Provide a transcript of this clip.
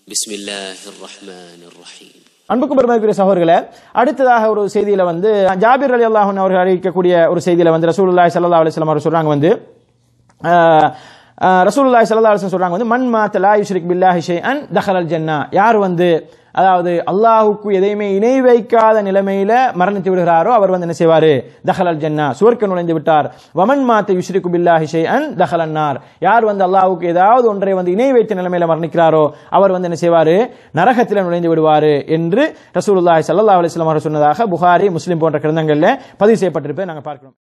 بسم الله الرحمن الرحيم அன்புக்கும் பெருமதிக்குரிய சகோதரர்களே அடுத்ததாக ஒரு செய்தியில வந்து ஜாபிர் அலி அல்லாஹன் அவர்கள் அறிவிக்கக்கூடிய ஒரு செய்தியில வந்து ரசூலுல்லாஹி ஸல்லல்லாஹு அலைஹி வஸல்லம் அவர்கள் சொல்றாங்க வந்து ஆஹ், ஆஹ், ரசூலுல்லாஹி ஸல்லல்லாஹு அலைஹி வஸல்லம் சொல்றாங்க வந்து மன் மாத்த லா யுஷ்ரிக் பில்லாஹி ஷைஅன் தஹலல் ஜன்னா யார் வந்து அதாவது அல்லாஹுக்கு எதையுமே இணை வைக்காத நிலைமையில மரணித்து விடுகிறாரோ அவர் வந்து என்ன செய்வாரு தஹலல் ஜன்னா சுவர்க்க நுழைந்து விட்டார் வமன் மாத்த யுஷ்ரிக்கு பில்லாஹி ஷைஅன் தஹலன் நார் யார் வந்து அல்லாஹுக்கு ஏதாவது ஒன்றை வந்து இணை வைத்த நிலைமையில மரணிக்கிறாரோ அவர் வந்து என்ன செய்வாரு நரகத்தில் நுழைந்து விடுவாரு என்று ரசூலுல்லாஹி ஸல்லல்லாஹு அலைஹி வஸல்லம் அவர்கள் சொன்னதாக புகாரி முஸ்லிம் போன்ற கிரந்தங்கள்ல பதிவு செய்யப்பட்டிருப்பதை நாங்கள் பார்க்கிறோம்